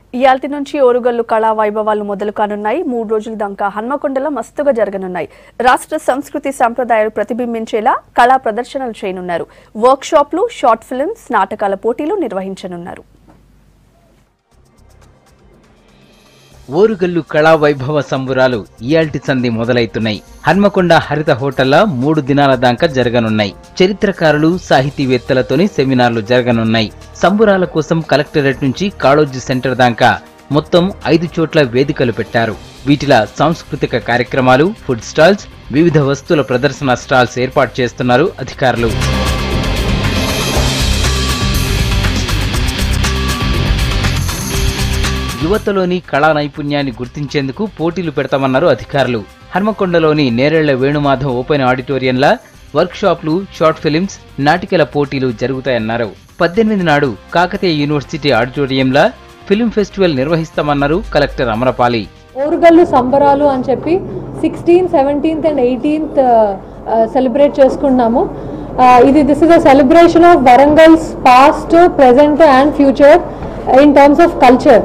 ఇయాల్టి నుంచి ఓరుగల్లు కళా వైభవాలు మొదలు కానున్నాయి మూడు రోజుల దాకా హన్మకొండలో మస్తుగా జరగనున్నాయి రాష్ట్ర సంస్కృతి సంప్రదాయాలు ప్రతిబింబించేలా కళా ప్రదర్శనలు చేయనున్నారు వర్క్ షాప్లు షార్ట్ ఫిల్మ్స్ నాటకాల పోటీలు నిర్వహించనున్నారు ఓరుగల్లు కళా వైభవ సంబురాలు ఇయాల్టి సంధి మొదలైతున్నాయి హన్మకొండ హరిత హోటల్లో మూడు దినాల దాకా జరగనున్నాయి చరిత్రకారులు సాహితీవేత్తలతోని సెమినార్లు జరగనున్నాయి సంబురాల కోసం కలెక్టరేట్ నుంచి కాళోజీ సెంటర్ దాకా మొత్తం ఐదు చోట్ల వేదికలు పెట్టారు వీటిలో సాంస్కృతిక కార్యక్రమాలు ఫుడ్ స్టాల్స్ వివిధ వస్తువుల ప్రదర్శన స్టాల్స్ ఏర్పాటు చేస్తున్నారు అధికారులు యువతలోని కళా నైపుణ్యాన్ని గుర్తించేందుకు పోటీలు పెడతామన్నారు అధికారులు హన్మకొండలోని నేరేళ్ల వేణుమాధవ్ ఓపెన్ ఆడిటోరియంలా వర్క్షాప్లు షార్ట్ ఫిలిమ్స్ నాటికల పోటీలు జరుగుతాయన్నారు పద్దెనిమిది నాడు కాకతీయ యూనివర్సిటీ ఆడిటోరియంలా ఫిల్మ్ ఫెస్టివల్ నిర్వహిస్తామన్నారు కలెక్టర్ అమరపాలి ఓరుగల్లు సంబరాలు అని చెప్పి sixteen seventeenth and eighteenth celebrate చేసుకున్నాము Uh, ఇది this is a celebration of Warangal's past present and future in terms of culture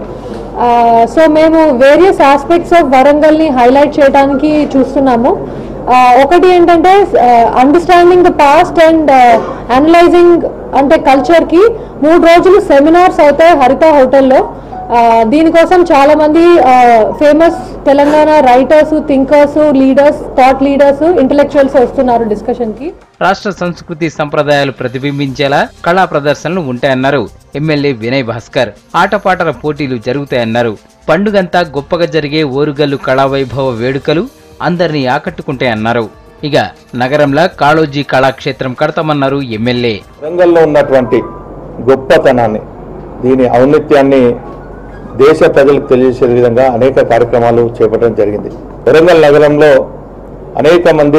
so మేము వేరియస్ ఆస్పెక్ట్స్ ఆఫ్ వరంగల్ని హైలైట్ చేయడానికి చూస్తున్నాము Uh, ఒకటి ఏంటంటే understanding the past and analyzing అంటే కల్చర్కి మూడు రోజులు సెమినార్స్ అవుతాయి హరిత హోటల్లో ఆ, దీనికోసం చాలా మంది famous Telangana writers thinkers leaders thought leaders intellectuals వస్తున్నారు డిస్కషన్ కి రాష్ట్ర సంస్కృతి సంప్రదాయాలు ప్రతిబింబించేలా కళా ప్రదర్శనలు ఉంటాయన్నారు ఎమ్మెల్యే వినయ్ భాస్కర్ ఆటపాటల పోటీలు జరుగుతాయన్నారు పండుగంతా గొప్పగా జరిగే ఓరుగల్లు కళా వైభవ వేడుకలు అందరినీ ఆకట్టుకుంటాయన్నారు ఇక నగరంలో కాళోజీ కళాక్షేత్రం కడతామన్నారు ఎమ్మెల్యే వరంగల్లో ఉన్నటువంటి గొప్పతనాన్ని దీని ఔన్నత్యాన్ని దేశ ప్రజలకు తెలియజేసే విధంగా అనేక కార్యక్రమాలు చేపట్టడం జరిగింది వరంగల్ నగరంలో అనేక మంది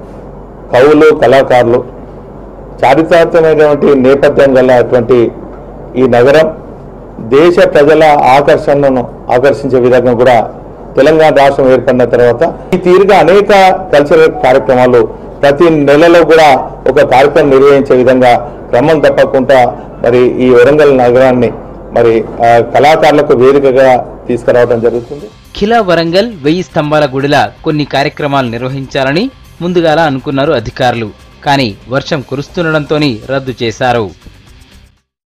కవులు కళాకారులు చారిత్రాత్మకమైనటువంటి నేపథ్యం గలటువంటి ఈ నగరం దేశ ప్రజల ఆకర్షణను ఆకర్షించే విధంగా కూడా తెలంగాణ రాష్ట్రం ఏర్పడిన తర్వాత ఈ తీరుగా అనేక కల్చరల్ కార్యక్రమాలు ప్రతి నెలలో కూడా ఒక కార్యక్రమం నిర్వహించే విధంగా క్రమం తప్పకుండా మరి ఈ వరంగల్ నగరాన్ని మరి ఆ, కళాకారులకు వేదికగా తీసుకురావడం జరుగుతుంది ఖిలా వరంగల్ వెయ్యి స్తంభాల గుడిలా కొన్ని కార్యక్రమాలు నిర్వహించాలని ముందుగాల అనుకున్నారు అధికారులు కానీ వర్షం కురుస్తుండటంతోని రద్దు చేశారు